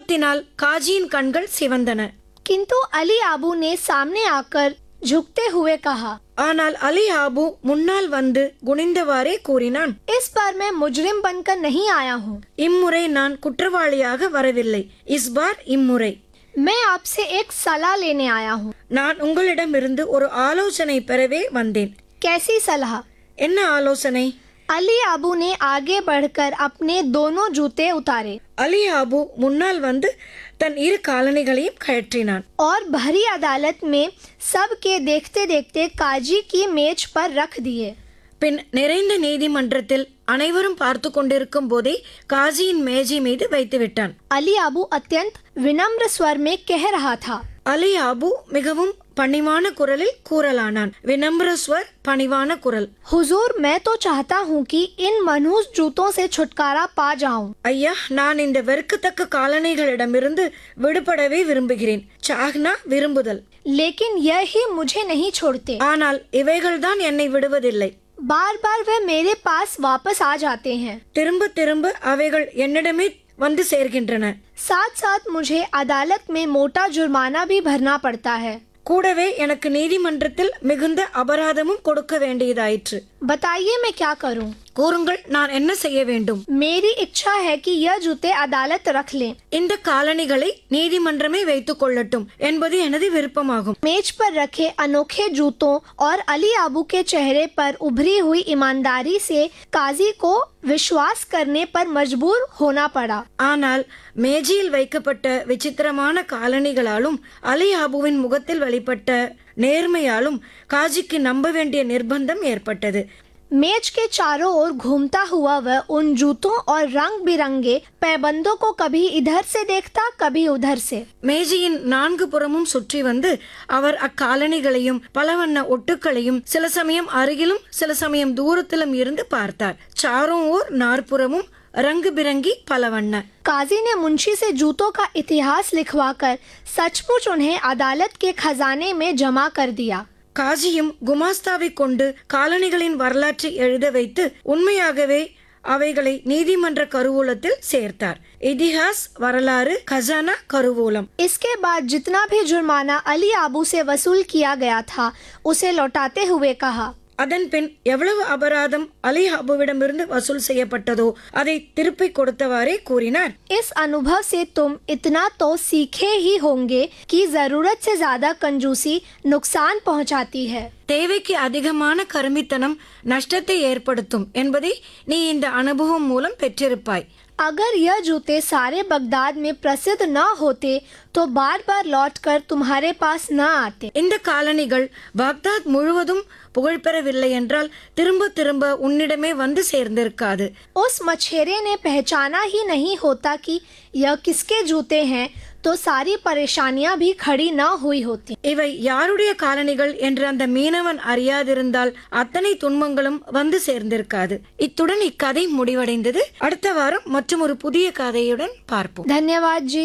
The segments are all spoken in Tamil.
கோபத்தினால் காஜியின் கண்கள் சிவந்தன किंतु अली आबू ने सामने आकर झुकते हुए कहा ஆனால் அலி ஆபு முன்னால் வந்து குனிந்தவாறே கூறினான் इस बार मैं मुजरिम बनकर नहीं आया हूँ இம்முறை நான் குற்றவாளியாக வரவில்லை இஸ்பார் இம்முறை मैं आपसे एक सलाह लेने आया हूँ நான் உங்களிடமிருந்து ஒரு ஆலோசனை பெறவே வந்தேன் कैसी सलाह என்ன ஆலோசனை अली आबू ने आगे बढ़कर अपने दोनों जूते उतारे அலி ஆபு முன்னால் வந்து தன் இரு காலணிகளையும் கழற்றினான் और भरी अदालत में सबके देखते देखते काजी की मेज पर रख दिए பின் நிறைந்த நீதிமன்றத்தில் அனைவரும் பார்த்து கொண்டிருக்கும் போதே காஜியின் மேஜை மீது வைத்து விட்டான் अली आबू अत्यंत विनम्र स्वर में कह रहा था அலி ஆபு மிகவும் பணிவான குரலில் கூறலானான் வினம்ர ஸ்வர் பணிவான குரல் हुजूर मैं तो चाहता हूँ कि इन मनहूस जूतों से छुटकारा पा जाऊं ஐயா நான் இந்த வெறுக்கத்தக்க காலணிகளிடமிருந்து விடுபடவே விரும்புகிறேன் சாஹ்னா விரும்புதல் लेकिन यह ही मुझे नहीं छोड़ते ஆனால் இவைகள்தான் என்னை விடுவதில்லை बार बार वह मेरे पास वापस आ जाते हैं திரும்ப திரும்ப அவைகள் என்னிடமே வந்து சேர்கின்றன साथ साथ मुझे अदालत में मोटा जुर्माना भी भरना पड़ता है கூடவே எனக்கு நீதிமன்றத்தில் மிகுந்த அபராதமும் கொடுக்க வேண்டியதாயிற்று बताइए मैं क्या करूं? கூறுங்கள் நான் என்ன செய்ய வேண்டும் मेरी इच्छा है कि यह जूते अदालत रख लें இந்த காலணிகளை நீதிமன்றமே வைத்துக் கொள்ளட்டும் என்பது எனது விருப்பமாகும் मेज पर रखे अनोखे जूतों और अली आबू के चेहरे पर उभरी हुई ईमानदारी से काजी को विश्वास करने पर मजबूर होना पड़ा ஆனால் மேஜையில் வைக்கப்பட்ட விசித்திரமான காலணிகளாலும் அலி ஆபுவின் முகத்தில் வெளிப்பட்ட நேர்மையாலும் காஜிக்கு நம்ப வேண்டிய நிர்பந்தம் ஏற்பட்டது मेज के चारों ओर घूमता हुआ वह उन जूतों और रंग बिरंगे पैबंदों को कभी इधर से देखता कभी उधर से மேஜையின் நான்கு புறமும் சுற்றி வந்து அவர் அக்காலணிகளையும் பலவண்ண ஒட்டுக்களையும் சில சமயம் அருகிலும் சில சமயம் தூரத்திலும் இருந்து பார்த்தார் சாரும் ஓர் நாற்புறமும் ரங்கு பிறங்கி பலவண்ண काजी ने मुंशी से जूतों का इतिहास लिखवाकर सचमुच उन्हें अदालत के खजाने में जमा कर दिया காஜியும் குமாஸ்தாவை கொண்டு காலணிகளின் வரலாற்றை எழுத வைத்து உண்மையாகவே அவைகளை நீதிமன்ற கருவூலத்தில் சேர்த்தார் இதிஹாஸ் வரலாறு खजाना கருவூலம் इसके बाद जितना भी जुर्माना अली आबू से वसूल किया गया था उसे लौटाते हुए कहा அதன் பின் எவ்வளவு அபராதம் அலி அபுவிடமிருந்து வசூல் செய்யப்பட்டதோ அதை திருப்பி கொடுத்தவாறே கூறினார் इस अनुभव से तुम इतना तो सीखे ही होंगे कि जरूरत से ज्यादा कंजूसी नुकसान पहुंचाती है தேவைக்கு அதிகமான கருமித்தனம் நஷ்டத்தை ஏற்படுத்தும் என்பதை நீ இந்த அனுபவம் மூலம் பெற்றிருப்பாய் अगर यह जूते सारे बगदाद में प्रसिद्ध न होते तो बार बार लौटकर तुम्हारे पास न आते இந்த காலணிகள் பாக்தாத் முழுவதும் புகழ்பெறவில்லை என்றால் திரும்ப திரும்ப உன்னிடமே வந்து சேர்ந்திருக்காது उस मछेरे ने पहचाना ही नहीं होता कि यह किसके जूते हैं तो सारी परेशानियां भी खड़ी न हुई होती இவை யாருடைய காலணிகள் என்று அந்த மீனவன் அறியாதிருந்தால் அத்தனை துன்பங்களும் வந்து சேர்ந்திருக்காது இத்துடன் இக்கதை முடிவடைந்தது அடுத்த வாரம் மற்றும் ஒரு புதிய கதையுடன் பார்ப்போம் धन्यवाद जी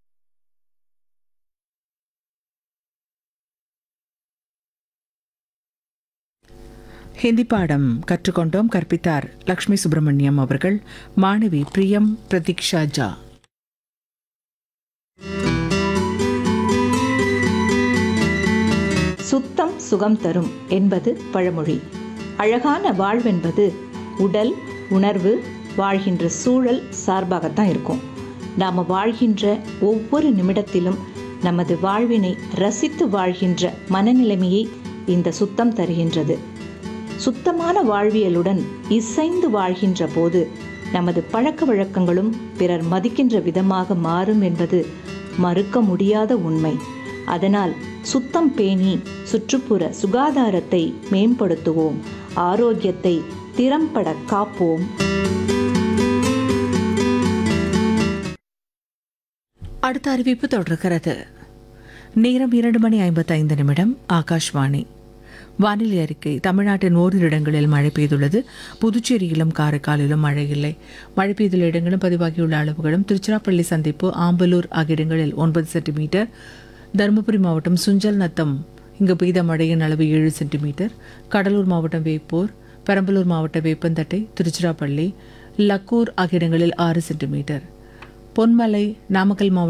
ஹிந்தி பாடம் கற்றுக்கொண்டோம் கற்பித்தார் லக்ஷ்மி சுப்பிரமணியம் அவர்கள் மாணவி பிரியம் பிரதீக்ஷா ஜா சுத்தம் சுகம் தரும் என்பது பழமொழி அழகான வாழ்வென்பது உடல் உணர்வு வாழ்கின்ற சூழல் சார்பாகத்தான் இருக்கும் நாம் வாழ்கின்ற ஒவ்வொரு நிமிடத்திலும் நமது வாழ்வினை ரசித்து வாழ்கின்ற மனநிலைமையை இந்த சுத்தம் தருகின்றது சுத்தமான வாழ்வியலுடன் இசைந்து வாழ்கின்ற போது நமது பழக்க வழக்கங்களும் பிறர் மதிக்கின்ற விதமாக மாறும் என்பது மறுக்க முடியாத உண்மை அதனால் சுத்தம் பேணி சுற்றுப்புற சுகாதாரத்தை மேம்படுத்துவோம் ஆரோக்கியத்தை திறம்பட காப்போம் அடுத்த அறிவிப்பு தொடர்கிறது நேரம் இரண்டு மணி ஐம்பத்தைந்து நிமிடம் ஆகாஷ்வாணி வானிலை அறிக்கை தமிழ்நாட்டின் ஓரிரு இடங்களில் மழை பெய்துள்ளது புதுச்சேரியிலும் காரைக்காலிலும் மழை இல்லை மழை பெய்துள்ள இடங்களும் பதிவாகியுள்ள அளவுகளும் திருச்சிராப்பள்ளி சந்திப்பு ஆம்பலூர் ஆகிய இடங்களில் ஒன்பது சென்டிமீட்டர் தருமபுரி மாவட்டம் சுஞ்சல் நத்தம் இங்கு பெய்த மழையின் அளவு ஏழு சென்டிமீட்டர் கடலூர் மாவட்டம் வேப்பூர் பெரம்பலூர் மாவட்ட வேப்பந்தட்டை திருச்சிராப்பள்ளி லக்கூர் ஆகிய இடங்களில் ஆறு சென்டிமீட்டர் பொன்மலை நாமக்கல் மாவட்டம்